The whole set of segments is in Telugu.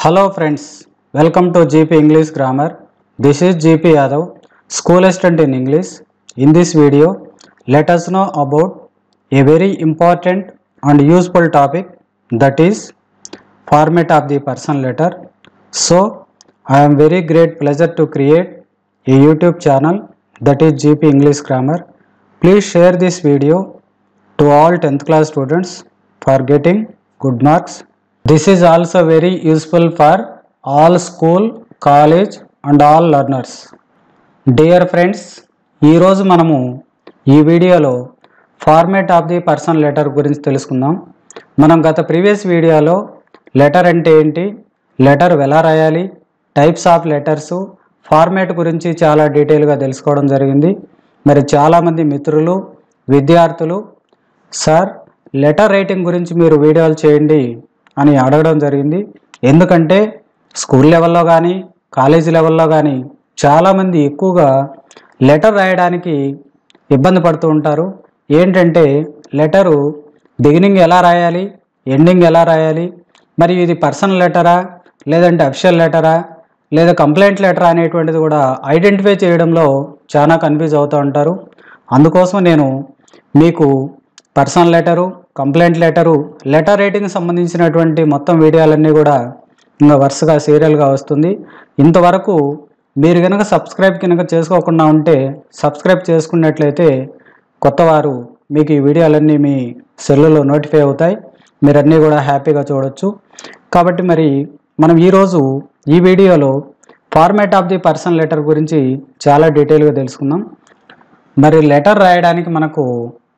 Hello friends, welcome to GP English Grammar. This is GP Yadav, school assistant in English. In this video, let us know about a very important and useful topic that is format of the person letter. So, I am very great pleasure to create a YouTube channel that is GP English Grammar. Please share this video to all 10th class students for getting good marks. This is also very useful for all school, college and all learners. Dear friends ఈరోజు మనము ఈ వీడియోలో format of the personal letter గురించి తెలుసుకుందాం మనం గత ప్రీవియస్ వీడియోలో లెటర్ అంటే ఏంటి లెటర్ ఎలా రాయాలి టైప్స్ ఆఫ్ లెటర్స్ ఫార్మేట్ గురించి చాలా డీటెయిల్గా తెలుసుకోవడం జరిగింది మరి చాలామంది మిత్రులు విద్యార్థులు సార్ లెటర్ రైటింగ్ గురించి మీరు వీడియోలు చేయండి అని అడగడం జరిగింది ఎందుకంటే స్కూల్ లెవెల్లో కానీ కాలేజీ లెవెల్లో కానీ చాలామంది ఎక్కువగా లెటర్ రాయడానికి ఇబ్బంది పడుతూ ఉంటారు ఏంటంటే లెటరు బిగినింగ్ ఎలా రాయాలి ఎండింగ్ ఎలా రాయాలి మరి ఇది పర్సనల్ లెటరా లేదంటే అఫిషియల్ లెటరా లేదా కంప్లైంట్ లెటరా అనేటువంటిది కూడా ఐడెంటిఫై చేయడంలో చాలా కన్ఫ్యూజ్ అవుతూ ఉంటారు అందుకోసం నేను మీకు personal letter complaint letter letter writing సంబంధించినటువంటి మొత్తం వీడియోలన్నీ కూడా ఇంకా వరుసగా సీరియల్గా వస్తుంది ఇంతవరకు మీరు కనుక సబ్స్క్రైబ్ కనుక చేసుకోకుండా ఉంటే సబ్స్క్రైబ్ చేసుకున్నట్లయితే కొత్తవారు మీకు ఈ వీడియోలన్నీ మీ సెల్లులో నోటిఫై అవుతాయి మీరు అన్నీ కూడా హ్యాపీగా చూడొచ్చు కాబట్టి మరి మనం ఈరోజు ఈ వీడియోలో format of the personal letter గురించి చాలా డీటెయిల్గా తెలుసుకుందాం మరి లెటర్ రాయడానికి మనకు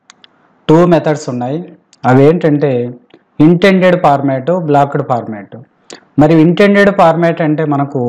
టూ మెథడ్స్ ఉన్నాయి అవి ఏంటంటే ఇంటెండెడ్ ఫార్మాట్ బ్లాక్డ్ ఫార్మాట్ మరి ఇంటెండెడ్ ఫార్మాట్ అంటే మనకు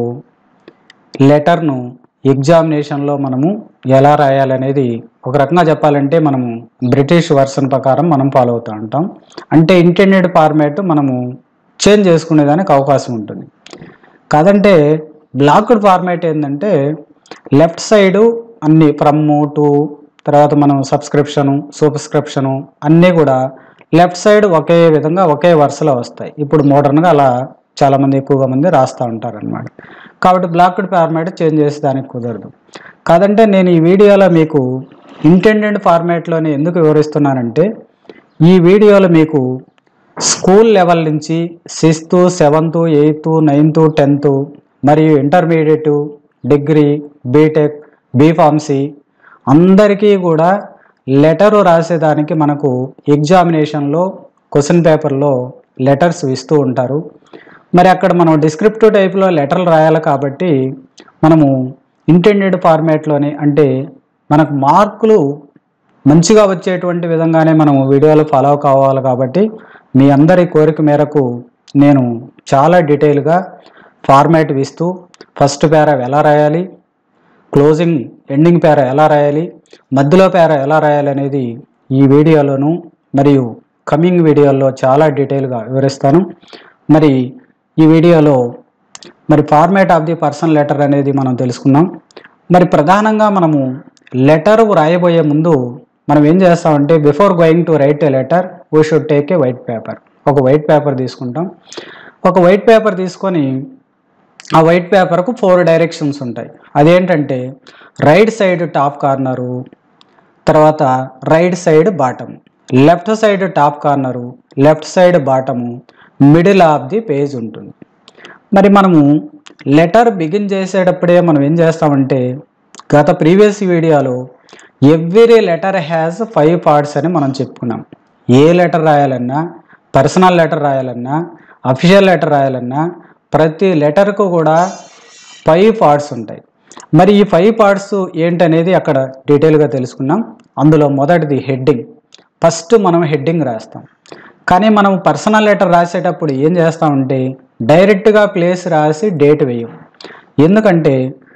లెటర్ను ఎగ్జామినేషన్లో మనము ఎలా రాయాలనేది ఒక రకంగా చెప్పాలంటే మనము బ్రిటిష్ వర్షన్ ప్రకారం మనం ఫాలో అవుతూ ఉంటాం అంటే ఇంటెండెడ్ ఫార్మాట్ మనము చేంజ్ చేసుకునేదానికి అవకాశం ఉంటుంది కాదంటే బ్లాక్డ్ ఫార్మాట్ ఏంటంటే లెఫ్ట్ సైడు అన్ని ఫ్రమ్ టు తర్వాత మనం సబ్స్క్రిప్షను సూపర్స్క్రిప్షను అన్నీ కూడా లెఫ్ట్ సైడ్ ఒకే విధంగా ఒకే వరుసలో వస్తాయి ఇప్పుడు మోడర్న్గా అలా చాలామంది ఎక్కువగా మంది రాస్తూ ఉంటారు అనమాట కాబట్టి బ్లాక్డ్ ఫార్మాట్ చేంజ్ చేసి దానికి కుదరదు కాదంటే నేను ఈ వీడియోలో మీకు ఇంటెండెడ్ ఫార్మాట్లోనే ఎందుకు వివరిస్తున్నానంటే ఈ వీడియోలో మీకు స్కూల్ లెవెల్ నుంచి sixth seventh eighth ninth tenth మరియు ఇంటర్మీడియట్ డిగ్రీ బీటెక్ బీఫార్మసీ అందరికీ కూడా లెటరు రాసేదానికి మనకు ఎగ్జామినేషన్లో క్వశ్చన్ పేపర్లో లెటర్స్ ఇస్తూ ఉంటారు మరి అక్కడ మనం డిస్క్రిప్టివ్ టైప్లో లెటర్లు రాయాలి కాబట్టి మనము ఇంటెండెడ్ ఫార్మాట్లోనే అంటే మనకు మార్కులు మంచిగా వచ్చేటువంటి విధంగానే మనం వీడియోలు ఫాలో కావాలి కాబట్టి మీ అందరి కోరిక మేరకు నేను చాలా డీటెయిల్గా ఫార్మాట్ ఇస్తూ ఫస్ట్ పేరా ఎలా రాయాలి క్లోజింగ్ ఎండింగ్ పేర ఎలా రాయాలి మధ్యలో పేర ఎలా రాయాలి అనేది ఈ వీడియోలోను మరియు కమింగ్ వీడియోల్లో చాలా డీటెయిల్గా వివరిస్తాను మరి ఈ వీడియోలో మరి format of the personal letter అనేది మనం తెలుసుకుందాం మరి ప్రధానంగా మనము లెటర్ రాయబోయే ముందు మనం ఏం చేస్తామంటే before going to write a letter we should take a white paper ఒక వైట్ పేపర్ తీసుకుంటాం ఒక వైట్ పేపర్ తీసుకొని ఆ వైట్ పేపర్కు ఫోర్ డైరెక్షన్స్ ఉంటాయి అదేంటంటే రైట్ సైడ్ టాప్ కార్నరు తర్వాత right side bottom left side top corner left side bottom middle of the page ఉంటుంది మరి మనము లెటర్ బిగిన్ చేసేటప్పుడే మనం ఏం చేస్తామంటే గత ప్రీవియస్ వీడియోలో every letter has five parts అని మనం చెప్పుకున్నాం ఏ లెటర్ రాయాలన్నా పర్సనల్ లెటర్ రాయాలన్నా అఫీషియల్ లెటర్ రాయాలన్నా ప్రతి లెటర్కు కూడా ఫైవ్ పార్ట్స్ ఉంటాయి మరి ఈ ఫైవ్ పార్ట్స్ ఏంటనేది అక్కడ డీటెయిల్గా తెలుసుకున్నాం అందులో మొదటిది హెడ్డింగ్ ఫస్ట్ మనం హెడ్డింగ్ రాస్తాం కానీ మనం పర్సనల్ లెటర్ రాసేటప్పుడు ఏం చేస్తామంటే డైరెక్ట్గా ప్లేస్ రాసి డేట్ వేయం ఎందుకంటే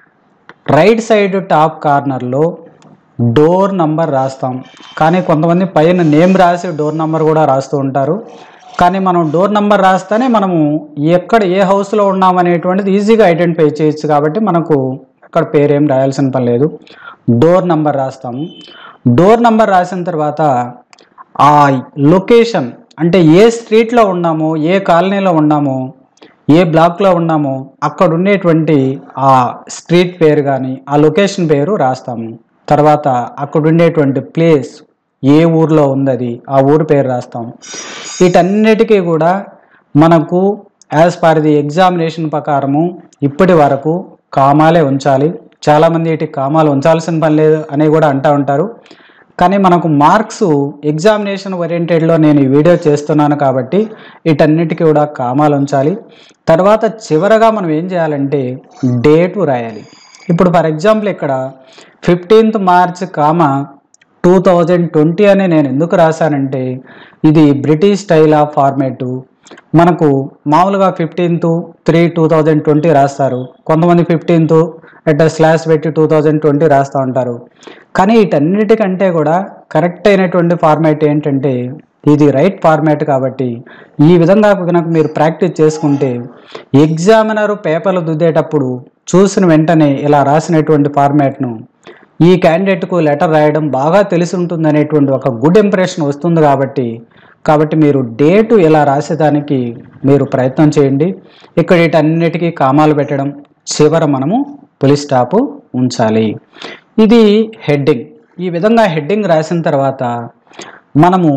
రైట్ సైడ్ టాప్ కార్నర్లో డోర్ నంబర్ రాస్తాం కానీ కొంతమంది పైన నేమ్ రాసి డోర్ నంబర్ కూడా రాస్తూ ఉంటారు కానీ మనం డోర్ నంబర్ రాస్తేనే మనము ఎక్కడ ఏ హౌస్లో ఉన్నామనేటువంటిది ఈజీగా ఐడెంటిఫై చేయొచ్చు కాబట్టి మనకు అక్కడ పేరేం రాయాల్సిన పని లేదు డోర్ నంబర్ రాస్తాము డోర్ నంబర్ రాసిన తర్వాత ఆ లొకేషన్ అంటే ఏ స్ట్రీట్లో ఉన్నామో ఏ కాలనీలో ఉన్నామో ఏ బ్లాక్లో ఉన్నామో అక్కడ ఉండేటువంటి ఆ స్ట్రీట్ పేరు కానీ ఆ లొకేషన్ పేరు రాస్తాము తర్వాత అక్కడ ఉండేటువంటి ప్లేస్ ఏ ఊర్లో ఉంది ఆ ఊరు పేరు రాస్తాం వీటన్నిటికీ కూడా మనకు యాజ్ పర్ ది ఎగ్జామినేషన్ ప్రకారము ఇప్పటి వరకు కామాలే ఉంచాలి చాలామంది వీటికి కామాలు ఉంచాల్సిన పని లేదు అని కూడా అంటూ ఉంటారు కానీ మనకు మార్క్స్ ఎగ్జామినేషన్ ఓరియంటెడ్లో నేను ఈ వీడియో చేస్తున్నాను కాబట్టి వీటన్నిటికీ కూడా కామాలు ఉంచాలి తర్వాత చివరగా మనం ఏం చేయాలంటే డేటు రాయాలి ఇప్పుడు ఫర్ ఎగ్జాంపుల్ ఇక్కడ fifteenth March comma two thousand twenty అని నేను ఎందుకు రాశానంటే ఇది బ్రిటిష్ స్టైల్ ఆఫ్ ఫార్మేటు మనకు మామూలుగా fifteenth three two thousand twenty రాస్తారు కొంతమంది ఫిఫ్టీన్త్ ఎట్ స్లాష్ పెట్టి టూ థౌజండ్ ట్వంటీ రాస్తూ ఉంటారు కానీ వీటన్నిటికంటే కూడా కరెక్ట్ అయినటువంటి ఫార్మాట్ ఏంటంటే ఇది రైట్ ఫార్మాట్ కాబట్టి ఈ విధంగా కనుక మీరు ప్రాక్టీస్ చేసుకుంటే ఎగ్జామినర్ పేపర్లు దిద్దేటప్పుడు చూసిన వెంటనే ఇలా రాసినటువంటి ఫార్మాట్ను ఈ క్యాండిడేట్కు లెటర్ రాయడం బాగా తెలిసి ఉంటుంది అనేటువంటి ఒక గుడ్ ఇంప్రెషన్ వస్తుంది కాబట్టి కాబట్టి మీరు డేటు ఇలా రాసేదానికి మీరు ప్రయత్నం చేయండి ఇక్కడ వీటన్నిటికీ కామాలు పెట్టడం చివర మనము పులి స్టాప్ ఉంచాలి ఇది హెడ్డింగ్ ఈ విధంగా హెడ్డింగ్ రాసిన తర్వాత మనము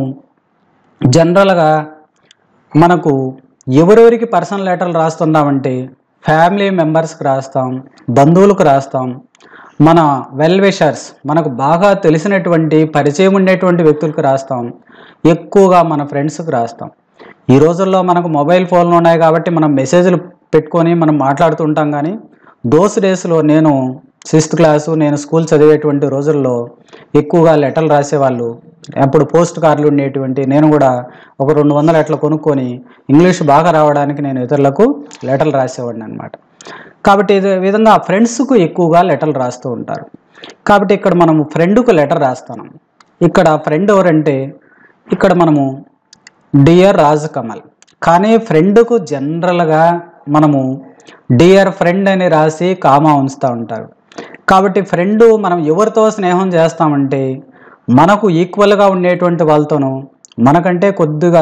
జనరల్గా మనకు ఎవరెవరికి పర్సనల్ లెటర్లు రాస్తున్నామంటే ఫ్యామిలీ మెంబర్స్కి రాస్తాం బంధువులకు రాస్తాం మన వెల్ విషర్స్ మనకు బాగా తెలిసినటువంటి పరిచయం ఉండేటువంటి వ్యక్తులకు రాస్తాం ఎక్కువగా మన ఫ్రెండ్స్కి రాస్తాం ఈ రోజుల్లో మనకు మొబైల్ ఫోన్లు ఉన్నాయి కాబట్టి మనం మెసేజ్లు పెట్టుకొని మనం మాట్లాడుతుంటాం కానీ దోస్ డేస్లో నేను సిక్స్త్ క్లాసు నేను స్కూల్ చదివేటువంటి రోజుల్లో ఎక్కువగా లెటర్లు రాసేవాళ్ళు అప్పుడు పోస్ట్ కార్డులు ఉండేటువంటి నేను కూడా ఒక రెండు వందలు అట్లా కొనుక్కొని ఇంగ్లీష్ బాగా రావడానికి నేను ఇతరులకు లెటర్లు రాసేవాడిని అనమాట కాబట్టి ఇదే విధంగా ఫ్రెండ్స్కు ఎక్కువగా లెటర్లు రాస్తూ ఉంటారు కాబట్టి ఇక్కడ మనము ఫ్రెండ్కు లెటర్ రాస్తాను ఇక్కడ ఫ్రెండ్ ఎవరంటే ఇక్కడ మనము డియర్ రాజ్ కమల్ కానీ ఫ్రెండ్కు జనరల్గా మనము డియర్ ఫ్రెండ్ అని రాసి కామా ఉంచుతూ ఉంటారు కాబట్టి ఫ్రెండ్ మనం ఎవరితో స్నేహం చేస్తామంటే మనకు ఈక్వల్గా ఉండేటువంటి వాళ్ళతోనూ మనకంటే కొద్దిగా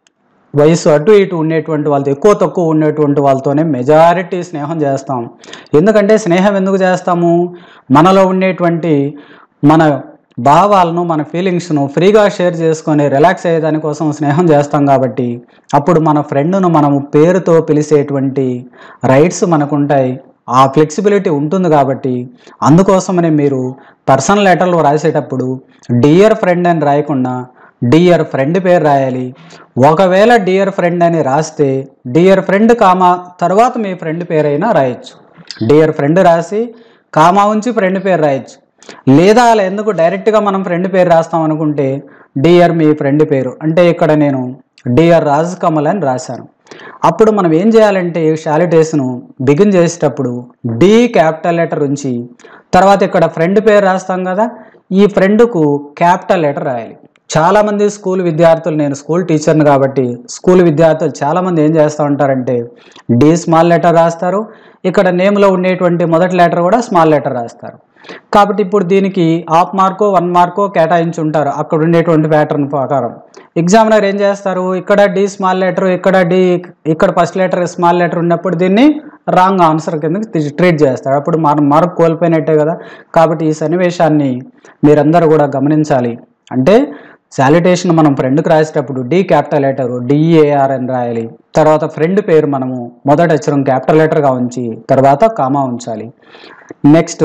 వయసు అటు ఇటు ఉండేటువంటి వాళ్ళతో ఎక్కువ తక్కువ ఉండేటువంటి వాళ్ళతోనే మెజారిటీ స్నేహం చేస్తాం ఎందుకంటే స్నేహం ఎందుకు చేస్తాము మనలో ఉండేటువంటి మన భావాలను మన ఫీలింగ్స్ను ఫ్రీగా షేర్ చేసుకొని రిలాక్స్ అయ్యేదాని కోసం స్నేహం చేస్తాం కాబట్టి అప్పుడు మన ఫ్రెండ్ను మనము పేరుతో పిలిచేటువంటి రైట్స్ మనకుంటాయి ఆ ఫ్లెక్సిబిలిటీ ఉంటుంది కాబట్టి అందుకోసమనే మీరు పర్సనల్ లెటర్లు రాసేటప్పుడు డియర్ ఫ్రెండ్ అని రాయకుండా డియర్ ఫ్రెండ్ పేరు రాయాలి ఒకవేళ డియర్ ఫ్రెండ్ అని రాస్తే డియర్ ఫ్రెండ్ కామా తర్వాత మీ ఫ్రెండ్ పేరైనా రాయొచ్చు డియర్ ఫ్రెండ్ రాసి కామా ఉంచి ఫ్రెండ్ పేరు రాయొచ్చు లేదా అలా ఎందుకు డైరెక్ట్గా మనం ఫ్రెండ్ పేరు రాస్తాం అనుకుంటే డియర్ మీ ఫ్రెండ్ పేరు అంటే ఇక్కడ నేను డియర్ రాజ్ కమల్ అని రాశాను అప్పుడు మనం ఏం చేయాలంటే షాలిటేస్ను బిగిన్ చేసేటప్పుడు డి క్యాపిటల్ లెటర్ ఉంచి తర్వాత ఇక్కడ ఫ్రెండ్ పేరు రాస్తాం కదా ఈ ఫ్రెండ్కు క్యాపిటల్ లెటర్ రాయాలి చాలామంది స్కూల్ విద్యార్థులు నేను స్కూల్ టీచర్ని కాబట్టి స్కూల్ విద్యార్థులు చాలామంది ఏం చేస్తూ ఉంటారంటే డి స్మాల్ లెటర్ రాస్తారు ఇక్కడ నేమ్లో ఉండేటువంటి మొదటి లెటర్ కూడా స్మాల్ లెటర్ రాస్తారు కాబట్టి ఇప్పుడు దీనికి హాఫ్ మార్కో వన్ మార్కో కేటాయించి ఉంటారు అక్కడ ఉండేటువంటి ప్యాటర్న్ ప్రకారం ఎగ్జామినర్ ఏం చేస్తారు ఇక్కడ డి స్మాల్ లెటర్ ఇక్కడ డి ఇక్కడ ఫస్ట్ లెటర్ స్మాల్ లెటర్ ఉన్నప్పుడు దీన్ని రాంగ్ ఆన్సర్ కింద ట్రీట్ చేస్తారు అప్పుడు మనం మార్క్ కోల్పోయినట్టే కదా కాబట్టి ఈ సన్నివేశాన్ని మీరందరూ కూడా గమనించాలి అంటే శాలిటేషన్ మనం ఫ్రెండ్కి రాసేటప్పుడు డి క్యాపిటల్ లెటర్ డిఏఆర్ అని రాయాలి తర్వాత ఫ్రెండ్ పేరు మనము మొదటి అక్షరం క్యాపిటల్ లెటర్గా ఉంచి తర్వాత కామా ఉంచాలి నెక్స్ట్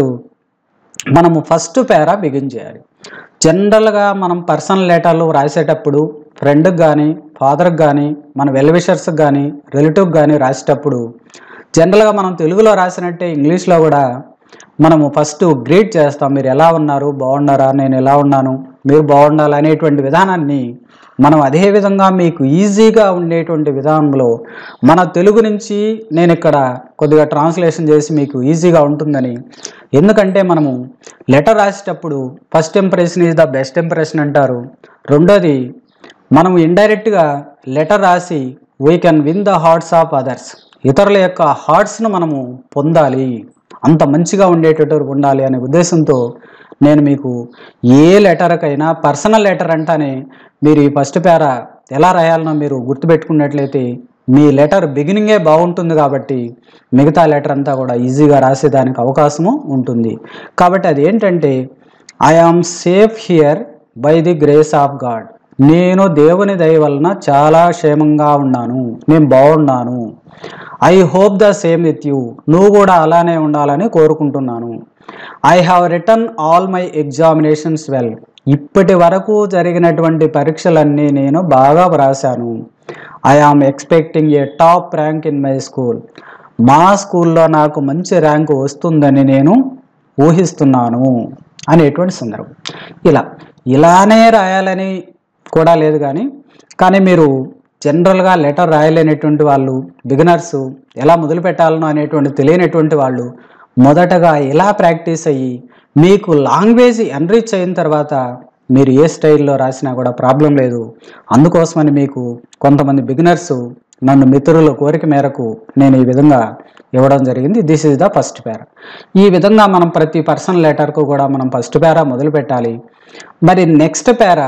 మనము ఫస్ట్ పేరా బిగిన్ చేయాలి జనరల్గా మనం పర్సనల్ లెటర్లు రాసేటప్పుడు ఫ్రెండ్కి కానీ ఫాదర్కి కానీ మన వెల్విషర్స్కి కానీ రిలేటివ్కి కానీ రాసేటప్పుడు జనరల్గా మనం తెలుగులో రాసినట్టే ఇంగ్లీష్లో కూడా మనము ఫస్ట్ గ్రీట్ చేస్తాం మీరు ఎలా ఉన్నారు బాగున్నారా నేను ఎలా ఉన్నాను మీరు బాగుండాలి అనేటువంటి విధానాన్ని మనం అదే విధంగా మీకు ఈజీగా ఉండేటువంటి విధానంలో మన తెలుగు నుంచి నేను ఇక్కడ కొద్దిగా ట్రాన్స్లేషన్ చేసి మీకు ఈజీగా ఉంటుందని ఎందుకంటే మనము లెటర్ రాసేటప్పుడు first impression is the best impression అంటారు రెండోది మనము ఇండైరెక్ట్గా లెటర్ రాసి we can win the hearts of others ఇతరుల యొక్క హార్ట్స్ను మనము పొందాలి అంత మంచిగా ఉండేటట్టు ఉండాలి అనే ఉద్దేశంతో నేను మీకు ఏ లెటర్కైనా పర్సనల్ లెటర్ అంటానే మీరు ఈ ఫస్ట్ పేరా ఎలా రాయాలనో మీరు గుర్తుపెట్టుకున్నట్లయితే మీ లెటర్ బిగినింగే బాగుంటుంది కాబట్టి మిగతా లెటర్ అంతా కూడా ఈజీగా రాసేదానికి అవకాశము ఉంటుంది కాబట్టి అది ఏంటంటే I am safe here by the grace of God నేను దేవుని దయ వలన చాలా క్షేమంగా ఉన్నాను నేను బాగున్నాను I hope the same with you నువ్వు కూడా అలానే ఉండాలని కోరుకుంటున్నాను I have return all my examinations well ఇప్పటి వరకు జరిగినటువంటి పరీక్షలన్నీ నేను బాగా వ్రాశాను I am expecting a top rank in my school మా స్కూల్లో నాకు మంచి ర్యాంకు వస్తుందని నేను ఊహిస్తున్నాను అనేటువంటి సందర్భం ఇలా ఇలానే రాయాలని కూడా లేదు కానీ కానీ మీరు జనరల్గా లెటర్ రాయలేనటువంటి వాళ్ళు బిగినర్స్ ఎలా మొదలు పెట్టాలనో అనేటువంటి తెలియనటువంటి వాళ్ళు మొదటగా ఇలా ప్రాక్టీస్ అయ్యి మీకు లాంగ్వేజ్ ఎన్రిచ్ అయిన తర్వాత మీరు ఏ స్టైల్లో రాసినా కూడా ప్రాబ్లం లేదు అందుకోసమని మీకు కొంతమంది బిగినర్స్ నన్ను మిత్రుల కోరిక మేరకు నేను ఈ విధంగా ఇవ్వడం జరిగింది this is the first para ఈ విధంగా మనం ప్రతి పర్సనల్ లెటర్కు కూడా మనం ఫస్ట్ పేరా మొదలు పెట్టాలి మరి next para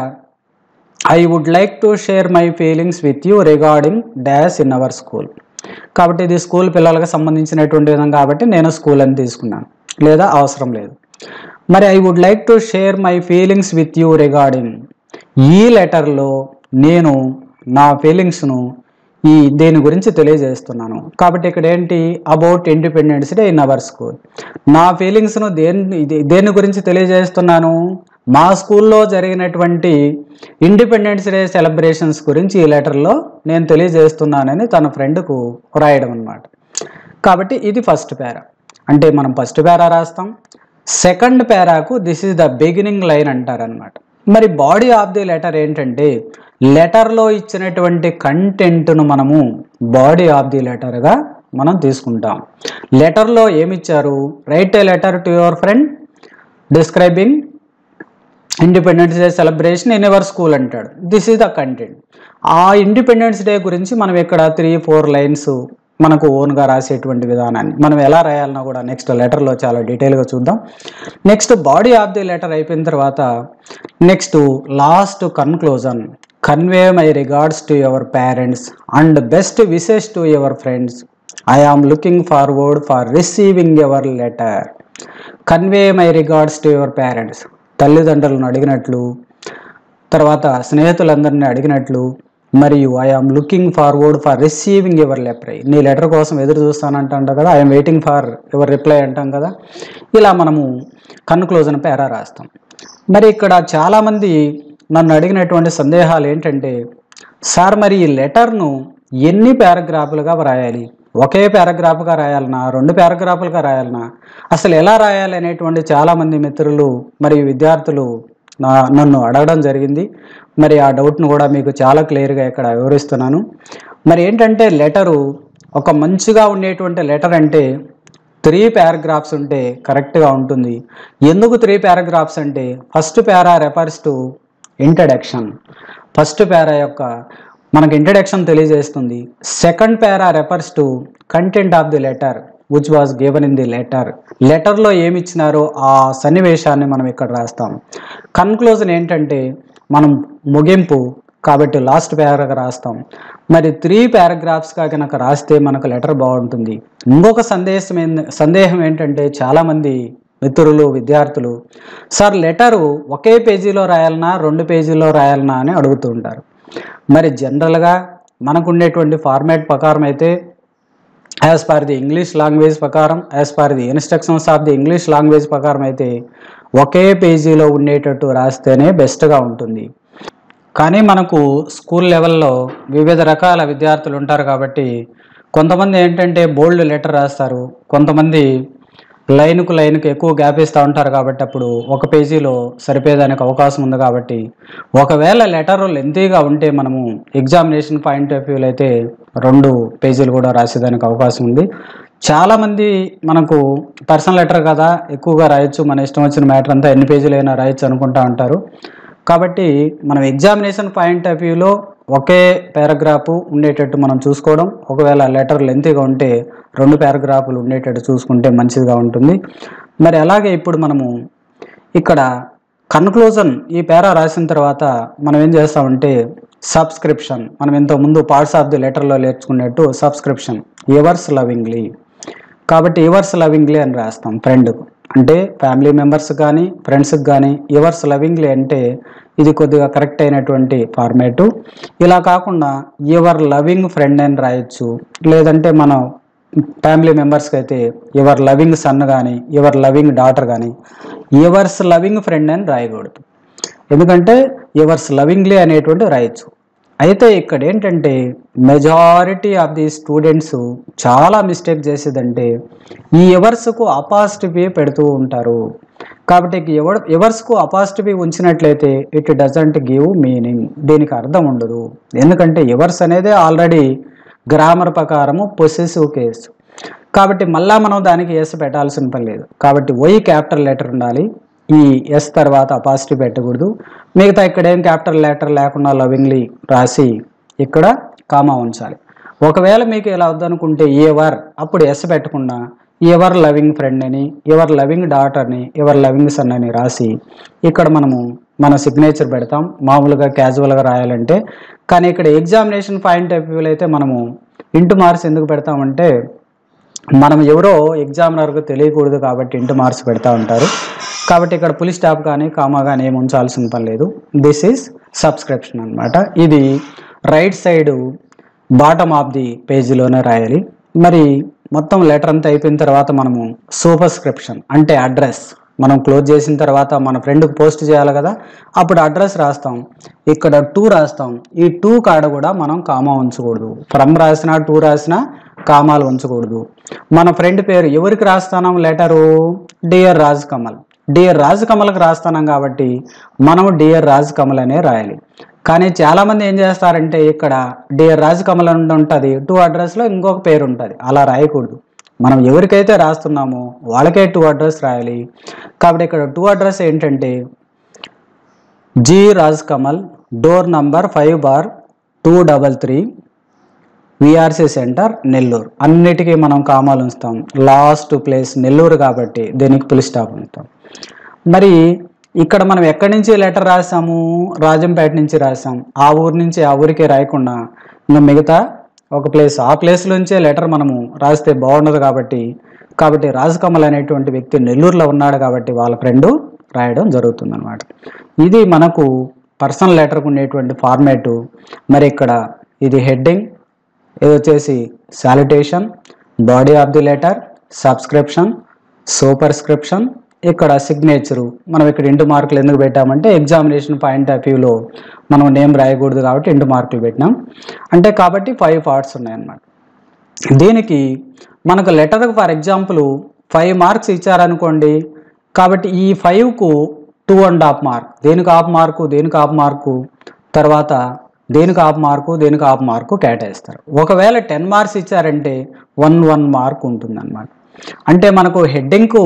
I would like to share my feelings with you regarding dash in our school కాబట్టి ఇది స్కూల్ పిల్లలకు సంబంధించినటువంటి విధం కాబట్టి నేను స్కూల్ అని తీసుకున్నాను లేదా అవసరం లేదు మరి I would like to share my feelings with you regarding ఈ లెటర్లో నేను నా ఫీలింగ్స్ను ఈ దేని గురించి తెలియజేస్తున్నాను కాబట్టి ఇక్కడ ఏంటి about independence day in our school నా ఫీలింగ్స్ను దేని ఇది- దేని గురించి తెలియజేస్తున్నాను మా స్కూల్లో జరిగినటువంటి ఇండిపెండెన్స్ డే సెలబ్రేషన్స్ గురించి ఈ లెటర్లో నేను తెలియజేస్తున్నానని తన ఫ్రెండ్కు రాయడం అన్నమాట కాబట్టి ఇది ఫస్ట్ పేరా అంటే మనం ఫస్ట్ పేరా రాస్తాం సెకండ్ పేరాకు this is the beginning line అంటారనమాట మరి బాడీ ఆఫ్ ది లెటర్ ఏంటంటే లెటర్లో ఇచ్చినటువంటి కంటెంట్ను మనము బాడీ ఆఫ్ ది లెటర్గా మనం తీసుకుంటాం లెటర్లో ఏమిచ్చారు write a letter to your friend describing independence day celebration in your school అంటాడు దిస్ ఈజ్ ద కంటెంట్ ఆ ఇండిపెండెన్స్ డే గురించి మనం ఇక్కడ త్రీ ఫోర్ లైన్స్ మనకు ఓన్గా రాసేటువంటి విధానాన్ని మనం ఎలా రాయాలన్నా కూడా నెక్స్ట్ లెటర్లో చాలా డీటెయిల్గా చూద్దాం next body of the letter అయిపోయిన తర్వాత next last conclusion convey my regards to your parents and best wishes to your friends I am looking forward for receiving your letter convey my regards to your parents తల్లిదండ్రులను అడిగినట్లు తర్వాత స్నేహితులందరినీ అడిగినట్లు మరియు I am looking forward for receiving your letter నీ లెటర్ కోసం ఎదురు చూస్తానంటాం కదా I am waiting for your reply అంటాం కదా ఇలా మనము కన్క్లూజన్ పేరా రాస్తాం మరి ఇక్కడ చాలామంది నన్ను అడిగినటువంటి సందేహాలు ఏంటంటే సార్ మరి ఈ లెటర్ను ఎన్ని పారాగ్రాఫులుగా రాయాలి ఒకే పారాగ్రాఫ్గా రాయాలనా రెండు పారాగ్రాఫులుగా రాయాలనా అసలు ఎలా రాయాలి అనేటువంటి చాలామంది మిత్రులు మరియు విద్యార్థులు నా నన్ను అడగడం జరిగింది మరి ఆ డౌట్ను కూడా మీకు చాలా క్లియర్గా ఇక్కడ వివరిస్తున్నాను మరి ఏంటంటే లెటరు ఒక మంచిగా ఉండేటువంటి లెటర్ అంటే త్రీ పారాగ్రాఫ్స్ ఉంటే కరెక్ట్గా ఉంటుంది ఎందుకు త్రీ పారాగ్రాఫ్స్ అంటే first para refers to introduction first para యొక్క మనకి ఇంట్రడక్షన్ తెలియజేస్తుంది second para refers to content of the letter which was given in the letter లెటర్లో ఏమి ఇచ్చినారో ఆ సన్నివేశాన్ని మనం ఇక్కడ రాస్తాం కన్క్లూజన్ ఏంటంటే మనం ముగింపు కాబట్టి లాస్ట్ పారాగా రాస్తాం మరి త్రీ పారాగ్రాఫ్స్గా కనుక రాస్తే మనకు లెటర్ బాగుంటుంది ఇంకొక సందేశం ఏంది సందేహం ఏంటంటే చాలామంది మిత్రులు విద్యార్థులు సార్ లెటరు ఒకే పేజీలో రాయాలనా రెండు పేజీలో రాయాలనా అని అడుగుతూ ఉంటారు మరి జనరల్గా మనకు ఉండేటువంటి ఫార్మాట్ ప్రకారం అయితే as per the English language ప్రకారం as per the instructions of the English language ప్రకారం అయితే ఒకే పేజీలో ఉండేటట్టు రాస్తేనే బెస్ట్గా ఉంటుంది కానీ మనకు స్కూల్ లెవెల్లో వివిధ రకాల విద్యార్థులు ఉంటారు కాబట్టి కొంతమంది ఏంటంటే బోల్డ్ లెటర్ రాస్తారు కొంతమంది లైన్కు లైన్కు ఎక్కువ గ్యాప్ ఇస్తూ ఉంటారు కాబట్టి అప్పుడు ఒక పేజీలో సరిపోయేదానికి అవకాశం ఉంది కాబట్టి ఒకవేళ లెటర్ లెంతీగా ఉంటే మనము ఎగ్జామినేషన్ పాయింట్ ఆఫ్ వ్యూలో అయితే రెండు పేజీలు కూడా రాసేదానికి అవకాశం ఉంది చాలామంది మనకు పర్సనల్ లెటర్ కదా ఎక్కువగా రాయొచ్చు మన ఇష్టం వచ్చిన మ్యాటర్ అంతా ఎన్ని పేజీలైనా రాయొచ్చు అనుకుంటా ఉంటారు కాబట్టి మనం ఎగ్జామినేషన్ పాయింట్ ఆఫ్ వ్యూలో ఒకే పారాగ్రాఫ్ ఉండేటట్టు మనం చూసుకోవడం ఒకవేళ లెటర్ లెంతీగా ఉంటే రెండు పారాగ్రాఫులు ఉండేటట్టు చూసుకుంటే మంచిదిగా ఉంటుంది మరి అలాగే ఇప్పుడు మనము ఇక్కడ కన్క్లూజన్ ఈ పేరా రాసిన తర్వాత మనం ఏం చేస్తామంటే సబ్స్క్రిప్షన్ మనం ఇంతకు ముందు పార్ట్స్ ఆఫ్ ది లెటర్లో నేర్చుకున్నట్టు సబ్స్క్రిప్షన్ ఎవర్స్ లవింగ్లీ కాబట్టి ఎవర్స్ లవింగ్లీ అని రాస్తాం ఫ్రెండ్కు అంటే ఫ్యామిలీ మెంబర్స్ కానీ ఫ్రెండ్స్కి కానీ ఎవర్స్ లవింగ్లీ అంటే ఇది కొద్దిగా కరెక్ట్ అయినటువంటి ఫార్మేటు ఇలా కాకుండా ఎవర్ లవింగ్ ఫ్రెండ్ అని రాయొచ్చు లేదంటే మనం ఫ్యామిలీ మెంబర్స్కి అయితే ఎవర్ లవింగ్ సన్ కానీ ఎవర్ లవింగ్ డాటర్ కానీ ఎవర్స్ లవింగ్ ఫ్రెండ్ అని రాయకూడదు ఎందుకంటే ఎవర్స్ లవింగ్లీ అనేటువంటి రాయొచ్చు అయితే ఇక్కడ ఏంటంటే మెజారిటీ ఆఫ్ ది స్టూడెంట్స్ చాలా మిస్టేక్ చేసేదంటే ఈ ఎవర్స్కు అపాస్టిఫీ పెడుతూ ఉంటారు కాబట్టి ఎవర్ ఎవర్స్కు అపాస్టిఫీ ఉంచినట్లయితే ఇట్ డజంట్ గివ్ మీనింగ్ దీనికి అర్థం ఉండదు ఎందుకంటే ఎవర్స్ అనేది ఆల్రెడీ గ్రామర్ ప్రకారము పొసెసివ్ కేసు కాబట్టి మళ్ళా మనం దానికి ఎస్ పెట్టాల్సిన పని లేదు కాబట్టి వై క్యాపిటల్ లెటర్ ఉండాలి ఈ ఎస్ తర్వాత అపాసిటివ్ పెట్టకూడదు మిగతా ఇక్కడ ఏం క్యాపిటల్ లెటర్ లేకుండా లవింగ్లీ రాసి ఇక్కడ కామా ఉంచాలి ఒకవేళ మీకు ఇలా వద్దనుకుంటే ఎవర్ అప్పుడు ఎస్ పెట్టకుండా ఎవర్ లవింగ్ ఫ్రెండ్ అని ఎవర్ లవింగ్ డాటర్ని ఎవర్ లవింగ్ సన్ అని రాసి ఇక్కడ మనము మన సిగ్నేచర్ పెడతాం మామూలుగా క్యాజువల్గా రాయాలంటే కానీ ఇక్కడ ఎగ్జామినేషన్ పాయింట్ ఆఫ్ వ్యూలో అయితే మనము ఇంటూ మార్క్స్ ఎందుకు పెడతామంటే మనం ఎవరో ఎగ్జామినర్కు తెలియకూడదు కాబట్టి ఇంటూ మార్క్స్ పెడతా ఉంటారు కాబట్టి ఇక్కడ పులి స్టాప్ కానీ కామా కానీ ఏమి ఉంచాల్సిన పని లేదు దిస్ ఈజ్ సబ్స్క్రిప్షన్ అన్నమాట ఇది right side bottom of the పేజీలోనే రాయాలి మరి మొత్తం లెటర్ అంతా అయిపోయిన తర్వాత మనము సూపర్స్క్రిప్షన్ అంటే అడ్రస్ మనం క్లోజ్ చేసిన తర్వాత మన ఫ్రెండ్కి పోస్ట్ చేయాలి కదా అప్పుడు అడ్రస్ రాస్తాం ఇక్కడ టూ రాస్తాం ఈ టూ కాడ కూడా మనం కామా ఉంచకూడదు ఫ్రమ్ రాసినా టూ రాసినా కామాలు ఉంచకూడదు మన ఫ్రెండ్ పేరు ఎవరికి రాస్తాం letter dear Raj Kamal dear Raj కమల్కి రాస్తున్నాం కాబట్టి మనం డియర్ రాజ్ కమల్ అనే రాయాలి కానీ చాలామంది ఏం చేస్తారంటే ఇక్కడ డియర్ రాజ్ కమల్ అని ఉంటుంది టూ అడ్రస్లో ఇంకొక పేరు ఉంటుంది అలా రాయకూడదు మనం ఎవరికైతే రాస్తున్నామో వాళ్ళకే టూ అడ్రస్ రాయాలి కాబట్టి ఇక్కడ టూ అడ్రస్ ఏంటంటే G Raj Kamal door number five bar two double three VRC centre Nellore అన్నిటికీ మనం కామాలు ఉంచుతాం లాస్ట్ ప్లేస్ నెల్లూరు కాబట్టి దీనికి పులి స్టాప్ ఉంచుతాం మరి ఇక్కడ మనం ఎక్కడి నుంచి లెటర్ రాసాము రాజంపేట నుంచి రాసాం ఆ ఊరు నుంచి ఆ ఊరికే రాయకుండా ఇంకా మిగతా ఒక ప్లేస్ ఆ ప్లేస్ నుంచే లెటర్ మనము రాస్తే బాగుండదు కాబట్టి కాబట్టి రాజకమల్ అనేటువంటి వ్యక్తి నెల్లూరులో ఉన్నాడు కాబట్టి వాళ్ళ ఫ్రెండు రాయడం జరుగుతుంది అనమాట ఇది మనకు పర్సనల్ లెటర్కు ఉండేటువంటి ఫార్మేటు మరి ఇక్కడ ఇది హెడ్డింగ్ ఇది వచ్చేసి salutation body of the letter subscription superscription ఇక్కడ సిగ్నేచరు మనం ఇక్కడ ఇంటూ మార్కులు ఎందుకు పెట్టామంటే ఎగ్జామినేషన్ పాయింట్ ఆఫ్ వ్యూలో మనం నేమ్ రాయకూడదు కాబట్టి ఇంటూ మార్కులు పెట్టినాం అంటే కాబట్టి ఫైవ్ పార్ట్స్ ఉన్నాయన్నమాట దీనికి మనకు letter for example five marks ఇచ్చారనుకోండి కాబట్టి ఈ ఫైవ్కు టూ అండ్ హాఫ్ మార్క్ దేనికి హాఫ్ మార్కు దేనికి హాఫ్ మార్కు తర్వాత దేనికి హాఫ్ మార్కు దేనికి హాఫ్ మార్కు కేటాయిస్తారు ఒకవేళ టెన్ మార్క్స్ ఇచ్చారంటే వన్ వన్ మార్క్ ఉంటుందన్నమాట అంటే మనకు హెడ్డింగ్కు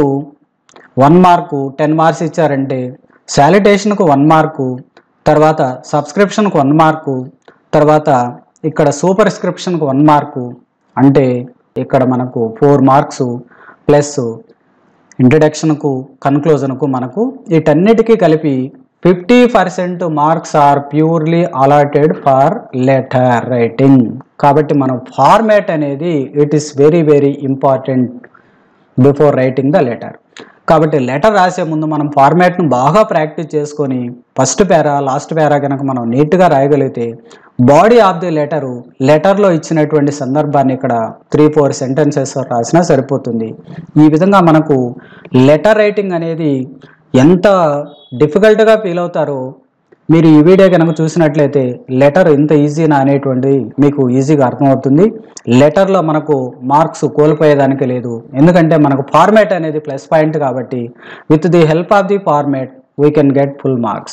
వన్ మార్కు టెన్ మార్క్స్ ఇచ్చారంటే శాలిటేషన్కు వన్ మార్కు తర్వాత సబ్స్క్రిప్షన్కు వన్ మార్కు తర్వాత ఇక్కడ సూపర్ స్క్రిప్షన్కు వన్ మార్కు అంటే ఇక్కడ మనకు ఫోర్ మార్క్స్ ప్లస్ ఇంట్రడక్షన్కు కన్క్లూజన్కు మనకు వీటన్నిటికీ కలిపి fifty percent marks are purely allotted for letter writing కాబట్టి మనం ఫార్మాట్ అనేది it is very very important before writing the letter కాబట్టి లెటర్ రాసే ముందు మనం ఫార్మాట్ను బాగా ప్రాక్టీస్ చేసుకొని ఫస్ట్ పేరా లాస్ట్ పేరా కనుక మనం నీట్గా రాయగలిగితే బాడీ ఆఫ్ ది లెటరు లెటర్లో ఇచ్చినటువంటి సందర్భాన్ని ఇక్కడ త్రీ ఫోర్ సెంటెన్సెస్ రాసినా సరిపోతుంది ఈ విధంగా మనకు లెటర్ రైటింగ్ అనేది ఎంత డిఫికల్ట్గా ఫీల్ అవుతారో మీరు ఈ వీడియో కనుక చూసినట్లయితే లెటర్ ఇంత ఈజీనా అనేటువంటిది మీకు ఈజీగా అర్థమవుతుంది లెటర్లో మనకు మార్క్స్ కోల్పోయేదానికి లేదు ఎందుకంటే మనకు ఫార్మాట్ అనేది ప్లస్ పాయింట్ కాబట్టి with the help of the format we can get full marks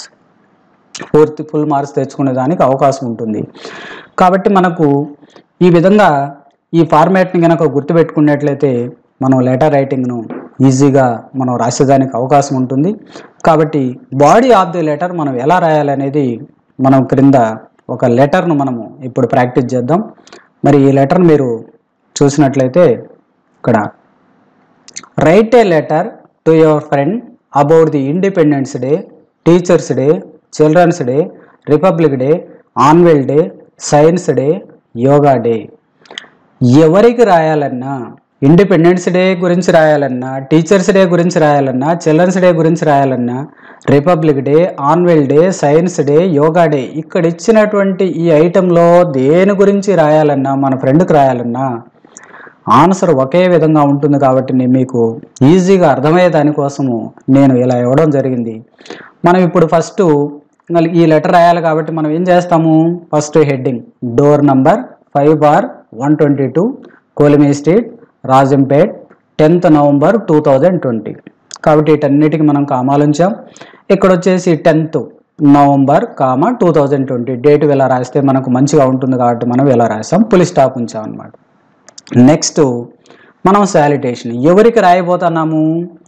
పూర్తి ఫుల్ మార్క్స్ తెచ్చుకునే దానికి అవకాశం ఉంటుంది కాబట్టి మనకు ఈ విధంగా ఈ ఫార్మాట్ని కనుక గుర్తుపెట్టుకున్నట్లయితే మనం లెటర్ రైటింగ్ను ఈజీగా మనం రాసేదానికి అవకాశం ఉంటుంది కాబట్టి బాడీ ఆఫ్ ది లెటర్ మనం ఎలా రాయాలనేది మనం క్రింద ఒక లెటర్ను మనము ఇప్పుడు ప్రాక్టీస్ చేద్దాం మరి ఈ లెటర్ మీరు చూసినట్లయితే ఇక్కడ write a letter to your friend about the independence day teachers day children's day republic day annual day science day yoga day ఎవరికి రాయాలన్నా ఇండిపెండెన్స్ డే గురించి రాయాలన్నా టీచర్స్ డే గురించి రాయాలన్నా చిల్డ్రన్స్ డే గురించి రాయాలన్నా republic day annual day science day yoga day ఇక్కడ ఇచ్చినటువంటి ఈ ఐటెంలో దేని గురించి రాయాలన్నా మన ఫ్రెండ్కి రాయాలన్నా ఆన్సర్ ఒకే విధంగా ఉంటుంది కాబట్టి నేను మీకు ఈజీగా అర్థమయ్యే దానికోసము నేను ఇలా ఇవ్వడం జరిగింది మనం ఇప్పుడు ఫస్ట్ ఈ లెటర్ రాయాలి కాబట్టి మనం ఏం చేస్తాము first heading door number five bar one twenty two Kolimi street Rajampet tenth November two thousand twenty కాబట్టి వీటన్నిటికి మనం కామాలు ఉంచాం ఇక్కడ వచ్చేసి tenth November comma two thousand twenty date ఇలా రాస్తే మనకు మంచిగా ఉంటుంది కాబట్టి మనం ఇలా రాసాం పులి స్టాప్ ఉంచాం అనమాట నెక్స్ట్ మనం శాలిటేషన్ ఎవరికి రాయబోతున్నాము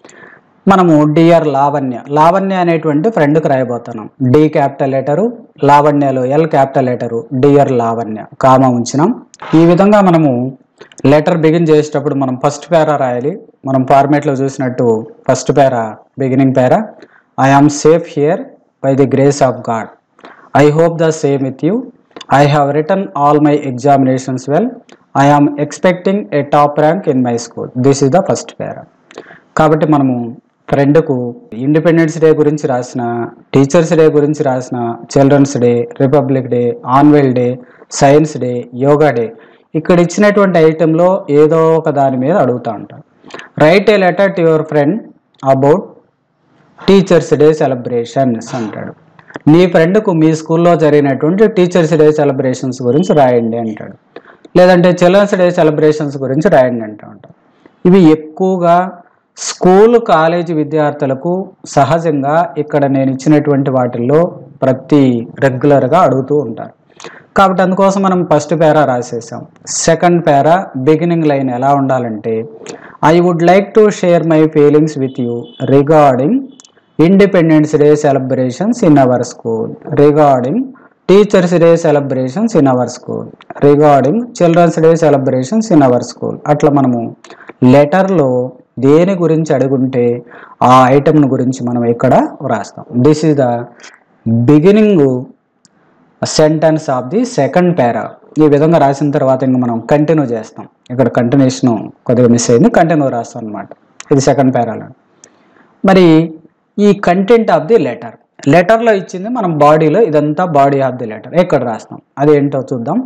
మనము డిఆర్ లావణ్య లావణ్య అనేటువంటి ఫ్రెండ్కి రాయబోతున్నాం డి క్యాపిటల్ లెటరు లావణ్యలో L capital letter D R Lavanya comma ఉంచినాం ఈ విధంగా మనము లెటర్ బిగిన్ చేసేటప్పుడు మనం ఫస్ట్ పేరా రాయాలి మనం ఫార్మేట్లో చూసినట్టు first para beginning para I am safe here by the grace of God I hope the same with you I have return all my examinations well I am expecting a top rank in my school this is the first para కాబట్టి మనము ఫ్రెండ్కు ఇండిపెండెన్స్ డే గురించి రాసిన టీచర్స్ డే గురించి రాసిన children's day republic day annual day science day yoga day ఇక్కడ ఇచ్చినటువంటి ఐటెంలో ఏదో ఒక దాని మీద అడుగుతూ ఉంటారు write a letter to your friend about teachers day celebrations అంటాడు నీ ఫ్రెండ్కు మీ స్కూల్లో జరిగినటువంటి టీచర్స్ డే సెలబ్రేషన్స్ గురించి రాయండి అంటాడు లేదంటే చిల్డ్రన్స్ డే సెలబ్రేషన్స్ గురించి రాయండి అంటూ ఉంటాడు ఇవి ఎక్కువగా స్కూల్ కాలేజీ విద్యార్థులకు సహజంగా ఇక్కడ నేను ఇచ్చినటువంటి వాటిల్లో ప్రతి రెగ్యులర్గా అడుగుతూ ఉంటారు కాబట్టి అందుకోసం మనం ఫస్ట్ పేరా రాసేసాం సెకండ్ పేరా బిగినింగ్ లైన్ ఎలా ఉండాలంటే I would like to share my feelings with you regarding Independence Day celebrations in our school regarding Teachers day celebrations in our school regarding Children's Day celebrations in our school అట్లా మనము లెటర్లో దేని గురించి అడుగుంటే ఆ ఐటమ్ గురించి మనం ఇక్కడ వ్రాస్తాం this is the beginning sentence of the second para ఈ విధంగా రాసిన తర్వాత ఇంకా మనం కంటిన్యూ చేస్తాం ఇక్కడ కంటిన్యూషన్ కొద్దిగా మిస్ అయింది కంటిన్యూ రాస్తాం అనమాట ఇది సెకండ్ పేరాలో మరి ఈ కంటెంట్ ఆఫ్ ది లెటర్ లెటర్లో ఇచ్చింది మనం బాడీలో ఇదంతా బాడీ ఆఫ్ ది లెటర్ ఎక్కడ రాస్తాం అది ఏంటో చూద్దాం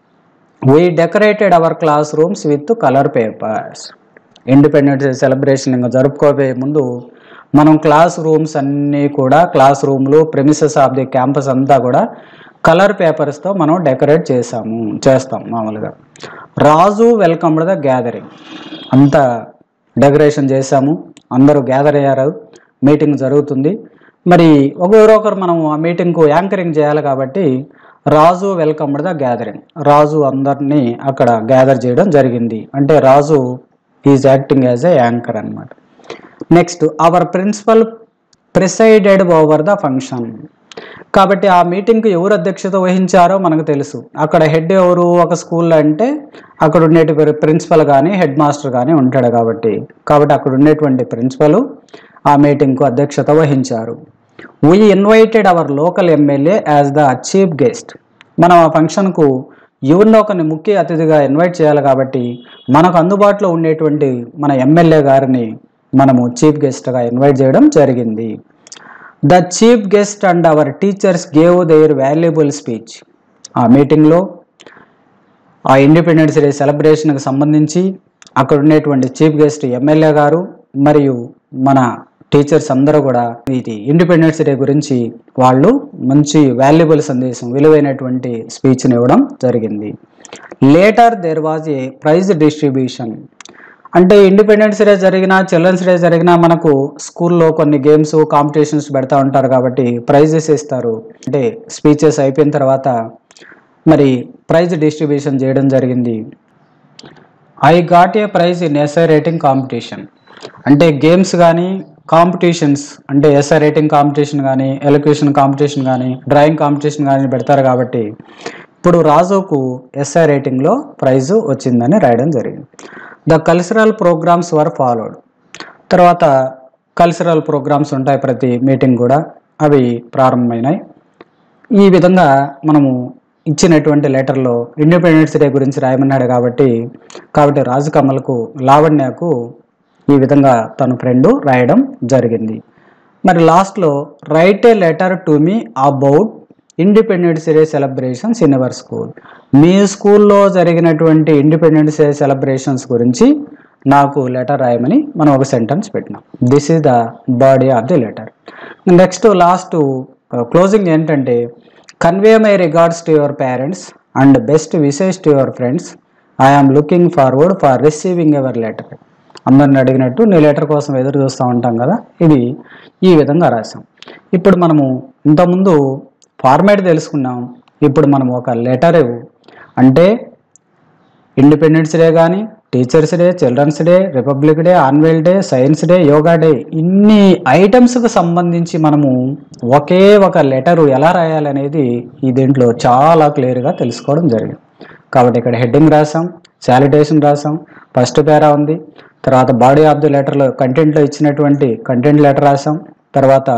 we decorated our class rooms with colour papers Independence day celebration ఇంకా జరుపుకోబోయే ముందు మనం క్లాస్ రూమ్స్ అన్నీ కూడా క్లాస్ రూమ్లు ప్రెమిసెస్ ఆఫ్ ది క్యాంపస్ అంతా కూడా కలర్ పేపర్స్తో మనం డెకరేట్ చేసాము చేస్తాం మామూలుగా రాజు వెల్కమ్ ద గ్యాదరింగ్ అంతా డెకరేషన్ చేశాము అందరూ గ్యాదర్ అయ్యారు మీటింగ్ జరుగుతుంది మరి ఒకరొకరు మనం ఆ మీటింగ్కు యాంకరింగ్ చేయాలి కాబట్టి Raju welcome the gathering Raju అందరినీ అక్కడ గ్యాదర్ చేయడం జరిగింది అంటే Raju is acting as a anchor అనమాట next our principal presided over the function కాబట్టి ఆ మీటింగ్కి ఎవరు అధ్యక్షత వహించారో మనకు తెలుసు అక్కడ హెడ్ ఎవరు ఒక స్కూల్లో అంటే అక్కడ ఉండేటి ప్రిన్సిపల్ కానీ హెడ్ మాస్టర్ కానీ ఉంటాడు కాబట్టి కాబట్టి అక్కడ ఉండేటువంటి ప్రిన్సిపల్ ఆ మీటింగ్కు అధ్యక్షత వహించారు we invited our local MLA as the chief guest మనం ఆ ఫంక్షన్కు ఎవరినో ఒకరిని ముఖ్య అతిథిగా ఇన్వైట్ చేయాలి కాబట్టి మనకు అందుబాటులో ఉండేటువంటి మన ఎమ్మెల్యే గారిని మనము చీఫ్ గెస్ట్గా ఇన్వైట్ చేయడం జరిగింది the chief guest and our teachers gave their valuable speech ఆ మీటింగ్లో ఆ ఇండిపెండెన్స్ డే సెలబ్రేషన్కి సంబంధించి అక్కడ ఉండేటువంటి చీఫ్ గెస్ట్ ఎమ్మెల్యే గారు మరియు మన టీచర్స్ అందరూ కూడా ఇది ఇండిపెండెన్స్ డే గురించి వాళ్ళు మంచి వాల్యుబుల్ సందేశం విలువైనటువంటి స్పీచ్ని ఇవ్వడం జరిగింది later there was a prize distribution అంటే ఇండిపెండెన్స్ డే జరిగిన చిల్డ్రన్స్ డే జరిగిన మనకు స్కూల్లో కొన్ని గేమ్స్ కాంపిటీషన్స్ పెడతా ఉంటారు కాబట్టి ప్రైజెస్ ఇస్తారు అంటే స్పీచెస్ అయిపోయిన తర్వాత మరి ప్రైజ్ డిస్ట్రిబ్యూషన్ చేయడం జరిగింది I got a prize in essay writing competition అంటే గేమ్స్ కానీ కాంపిటీషన్స్ అంటే ఎస్ఐ రేటింగ్ కాంపిటీషన్ కానీ ఎలక్యూషన్ కాంపిటీషన్ కానీ డ్రాయింగ్ కాంపిటీషన్ కానీ పెడతారు కాబట్టి ఇప్పుడు రాజుకు ఎస్ఐ రేటింగ్లో ప్రైజు వచ్చిందని రాయడం జరిగింది the cultural programmes were followed తర్వాత కల్చరల్ ప్రోగ్రామ్స్ ఉంటాయి ప్రతి మీటింగ్ కూడా అవి ప్రారంభమైనాయి ఈ విధంగా మనము ఇచ్చినటువంటి లెటర్లో ఇండిపెండెన్స్ డే గురించి రాయమన్నాడు కాబట్టి కాబట్టి రాజు కమల్కు లావణ్యకు ఈ విధంగా తన ఫ్రెండ్ రాయడం జరిగింది మరి లాస్ట్లో write a letter to me about independence Day celebrations in our school మీ స్కూల్లో జరిగినటువంటి ఇండిపెండెన్స్ డే సెలబ్రేషన్స్ గురించి నాకు లెటర్ రాయమని మనం ఒక సెంటెన్స్ పెట్టినాం this is the body of the letter next last closing ఏంటంటే convey my regards to your parents and best wishes to your friends I am looking forward for receiving your letter అందరిని అడిగినట్టు నీ లెటర్ కోసం ఎదురు చూస్తూ ఉంటాం కదా ఇది ఈ విధంగా రాసాం ఇప్పుడు మనము ఇంతకుముందు ఫార్మాట్ తెలుసుకున్నాం ఇప్పుడు మనం ఒక లెటర్ అంటే ఇండిపెండెన్స్ డే కానీ Teachers day children's day republic Day annual day science day yoga day ఇన్ని ఐటమ్స్కి సంబంధించి మనము ఒకే ఒక లెటరు ఎలా రాయాలనేది ఈ దీంట్లో చాలా క్లియర్గా తెలుసుకోవడం జరిగింది కాబట్టి ఇక్కడ హెడ్డింగ్ రాసాం శాలిటేషన్ రాసాం ఫస్ట్ పేరా ఉంది తర్వాత బాడీ ఆఫ్ ది లెటర్లో కంటెంట్లో ఇచ్చినటువంటి కంటెంట్ లెటర్ రాసాం తర్వాత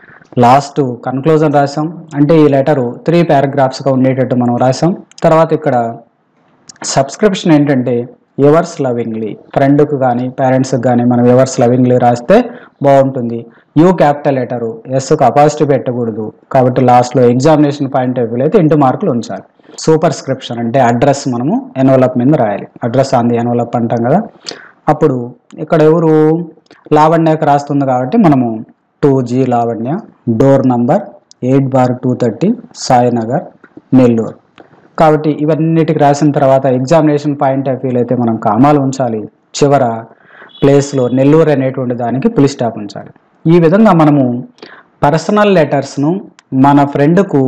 లాస్ట్ కన్క్లూజన్ రాసాం అంటే ఈ లెటరు త్రీ పారాగ్రాఫ్స్గా ఉండేటట్టు మనం రాసాం తర్వాత ఇక్కడ సబ్స్క్రిప్షన్ ఏంటంటే ఎవర్స్ లవింగ్లీ ఫ్రెండ్కి కానీ పేరెంట్స్కి కానీ మనం ఎవర్స్ లవింగ్లీ రాస్తే బాగుంటుంది యూ క్యాపిటల్ లెటరు ఎస్కు అపాజిటివ్ పెట్టకూడదు కాబట్టి లాస్ట్లో ఎగ్జామినేషన్ పాయింట్ ఆఫ్ వ్యూలో అయితే ఇంటూ మార్కులు ఉంచాలి సూపర్ స్క్రిప్షన్ అంటే అడ్రస్ మనము ఎన్వలప్ మీద రాయాలి అడ్రస్ ఆన్ ది ఎన్వలప్ అంటాం కదా అప్పుడు ఇక్కడ ఎవరు లావణ్యకి రాస్తుంది కాబట్టి మనము to G Lavanya door number eight bar two thirty Sainagar Nellore కాబట్టి ఇవన్నిటికి రాసిన తర్వాత ఎగ్జామినేషన్ పాయింట్ ఆఫ్ వ్యూలో అయితే మనం కామాలు ఉంచాలి చివర ప్లేస్లో నెల్లూరు అనేటువంటి దానికి పులి స్టాప్ ఉంచాలి ఈ విధంగా మనము పర్సనల్ లెటర్స్ను మన ఫ్రెండ్కు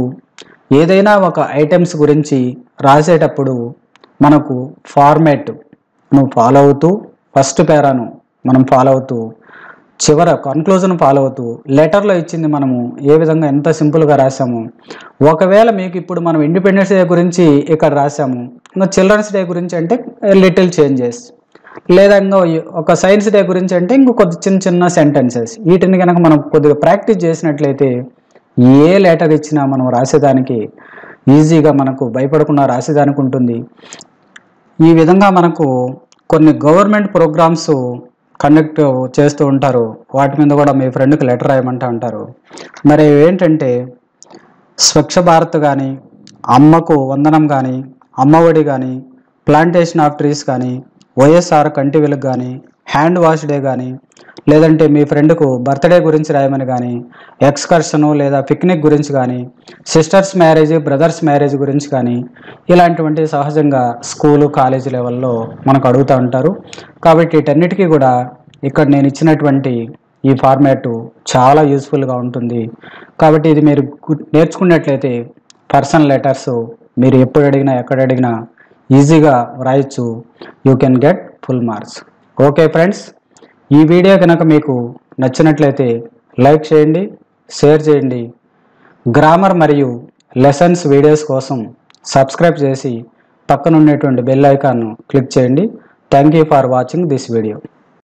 ఏదైనా ఒక ఐటమ్స్ గురించి రాసేటప్పుడు మనకు ఫార్మాట్ నువ్వు ఫాలో అవుతూ ఫస్ట్ పేరాను మనం ఫాలో అవుతూ చివర కన్క్లూజన్ ఫాలో అవుతూ లెటర్లో ఇచ్చింది మనము ఏ విధంగా ఎంత సింపుల్గా రాసాము ఒకవేళ మీకు ఇప్పుడు మనం ఇండిపెండెన్స్ డే గురించి ఇక్కడ రాసాము ఇంకా చిల్డ్రన్స్ డే గురించి అంటే లిటిల్ చేంజెస్ లేదా ఇంకా ఒక సైన్స్ డే గురించి అంటే ఇంకో కొద్ది చిన్న చిన్న సెంటెన్సెస్ వీటిని కనుక మనం కొద్దిగా ప్రాక్టీస్ చేసినట్లయితే ఏ లెటర్ ఇచ్చినా మనం రాసేదానికి ఈజీగా మనకు భయపడకుండా రాసేదానికి ఉంటుంది ఈ విధంగా మనకు కొన్ని గవర్నమెంట్ ప్రోగ్రామ్స్ కండక్ట్ చేస్తూ ఉంటారు వాటి మీద కూడా మీ ఫ్రెండ్కి లెటర్ రాయమంటా ఉంటారు మరి ఏంటంటే స్వచ్ఛ భారత్ కానీ అమ్మకు వందనం కానీ అమ్మఒడి కానీ ప్లాంటేషన్ ఆఫ్ ట్రీస్ కానీ వైఎస్ఆర్ కంటి వెలుగు కానీ హ్యాండ్ వాష్ డే కానీ లేదంటే మీ ఫ్రెండ్కు బర్త్డే గురించి రాయమని కానీ ఎక్స్కర్షను లేదా పిక్నిక్ గురించి కానీ సిస్టర్స్ మ్యారేజ్ బ్రదర్స్ మ్యారేజ్ గురించి కానీ ఇలాంటివంటి సహజంగా స్కూలు కాలేజీ లెవెల్లో మనకు అడుగుతూ ఉంటారు కాబట్టి వీటన్నిటికీ కూడా ఇక్కడ నేను ఇచ్చినటువంటి ఈ ఫార్మాట్ చాలా యూస్ఫుల్గా ఉంటుంది కాబట్టి ఇది మీరు గు- నేర్చుకున్నట్లయితే పర్సనల్ లెటర్స్ మీరు ఎప్పుడు అడిగినా ఎక్కడ అడిగినా ఈజీగా వ్రాయొచ్చు you can get full marks okay friends ఈ వీడియో కనుక మీకు నచ్చినట్లయితే లైక్ చేయండి షేర్ చేయండి గ్రామర్ మరియు లెసన్స్ వీడియోస్ కోసం సబ్స్క్రైబ్ చేసి పక్కన ఉండేటువంటి బెల్ ఐకాన్ను క్లిక్ చేయండి thank you for watching this video